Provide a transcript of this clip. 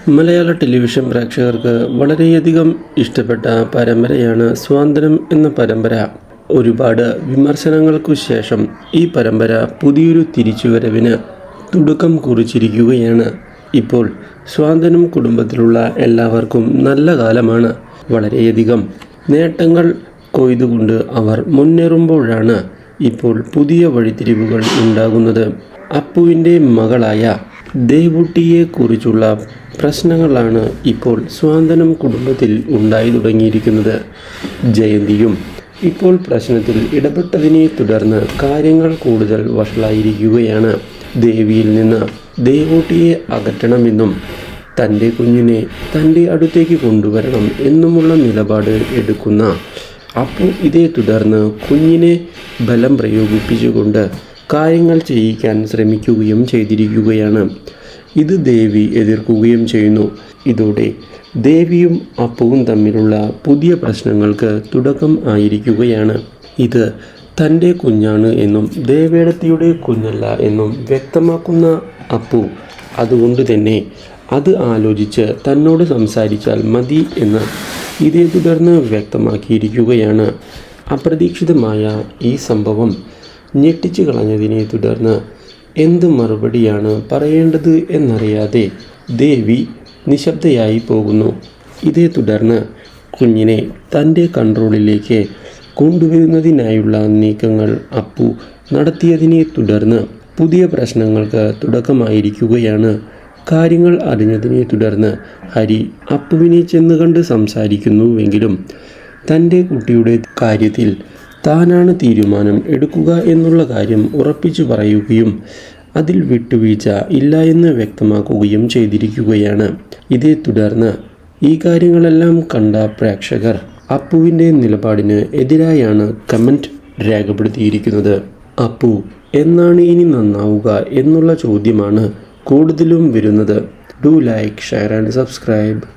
മലയാള ടെലിവിഷൻ പ്രേക്ഷകർക്ക് വളരെയധികം ഇഷ്ടപ്പെട്ട പരമ്പരയാണ് സ്വാതന്ത്ര്യം എന്ന പരമ്പര ഒരുപാട് വിമർശനങ്ങൾക്കു ശേഷം ഈ പരമ്പര പുതിയൊരു തിരിച്ചുവരവിന് തുടക്കം കുറിച്ചിരിക്കുകയാണ് ഇപ്പോൾ സ്വാതന്ത്ര്യം കുടുംബത്തിലുള്ള എല്ലാവർക്കും നല്ല കാലമാണ് വളരെയധികം നേട്ടങ്ങൾ കൊയ്തുകൊണ്ട് അവർ മുന്നേറുമ്പോഴാണ് ഇപ്പോൾ പുതിയ വഴിത്തിരിവുകൾ ഉണ്ടാകുന്നത് അപ്പുവിൻ്റെ മകളായ ദേവുട്ടിയെ കുറിച്ചുള്ള പ്രശ്നങ്ങളാണ് ഇപ്പോൾ സ്വാതന്ത്ര്യം കുടുംബത്തിൽ ഉണ്ടായി തുടങ്ങിയിരിക്കുന്നത് ജയന്തിയും ഇപ്പോൾ പ്രശ്നത്തിൽ ഇടപെട്ടതിനെ തുടർന്ന് കാര്യങ്ങൾ കൂടുതൽ വഷളായിരിക്കുകയാണ് ദേവിയിൽ നിന്ന് ദേവൂട്ടിയെ അകറ്റണമെന്നും തൻ്റെ കുഞ്ഞിനെ തൻ്റെ അടുത്തേക്ക് കൊണ്ടുവരണം എന്നുമുള്ള നിലപാട് എടുക്കുന്ന അപ്പോൾ ഇതേ തുടർന്ന് കുഞ്ഞിനെ ബലം പ്രയോഗിപ്പിച്ചുകൊണ്ട് കാര്യങ്ങൾ ചെയ്യിക്കാൻ ശ്രമിക്കുകയും ചെയ്തിരിക്കുകയാണ് ഇത് ദേവി എതിർക്കുകയും ചെയ്യുന്നു ഇതോടെ ദേവിയും അപ്പവും തമ്മിലുള്ള പുതിയ പ്രശ്നങ്ങൾക്ക് തുടക്കം ആയിരിക്കുകയാണ് ഇത് തൻ്റെ കുഞ്ഞാണ് എന്നും ദേവേടത്തിയുടെ കുഞ്ഞല്ല എന്നും വ്യക്തമാക്കുന്ന അപ്പു അതുകൊണ്ട് തന്നെ അത് ആലോചിച്ച് തന്നോട് സംസാരിച്ചാൽ മതി എന്ന് ഇതേ തുടർന്ന് വ്യക്തമാക്കിയിരിക്കുകയാണ് അപ്രതീക്ഷിതമായ ഈ സംഭവം ഞെട്ടിച്ചു കളഞ്ഞതിനെ തുടർന്ന് എന്ത് മറുപടിയാണ് പറയേണ്ടത് എന്നറിയാതെ ദേവി നിശബ്ദയായി പോകുന്നു ഇതേ തുടർന്ന് കുഞ്ഞിനെ തൻ്റെ കൺട്രോളിലേക്ക് കൊണ്ടുവരുന്നതിനായുള്ള നീക്കങ്ങൾ അപ്പു നടത്തിയതിനെ തുടർന്ന് പുതിയ പ്രശ്നങ്ങൾക്ക് തുടക്കമായിരിക്കുകയാണ് കാര്യങ്ങൾ അറിഞ്ഞതിനെ തുടർന്ന് ഹരി അപ്പുവിനെ ചെന്ന് കണ്ട് സംസാരിക്കുന്നുവെങ്കിലും തൻ്റെ കുട്ടിയുടെ കാര്യത്തിൽ താനാണ് തീരുമാനം എടുക്കുക എന്നുള്ള കാര്യം ഉറപ്പിച്ചു പറയുകയും അതിൽ വിട്ടുവീഴ്ച ഇല്ല എന്ന് വ്യക്തമാക്കുകയും ചെയ്തിരിക്കുകയാണ് ഇതേ തുടർന്ന് ഈ കാര്യങ്ങളെല്ലാം കണ്ട പ്രേക്ഷകർ അപ്പുവിൻ്റെ നിലപാടിന് എതിരായാണ് കമൻറ്റ് രേഖപ്പെടുത്തിയിരിക്കുന്നത് അപ്പു എന്നാണ് ഇനി നന്നാവുക എന്നുള്ള ചോദ്യമാണ് കൂടുതലും വരുന്നത് do like share and subscribe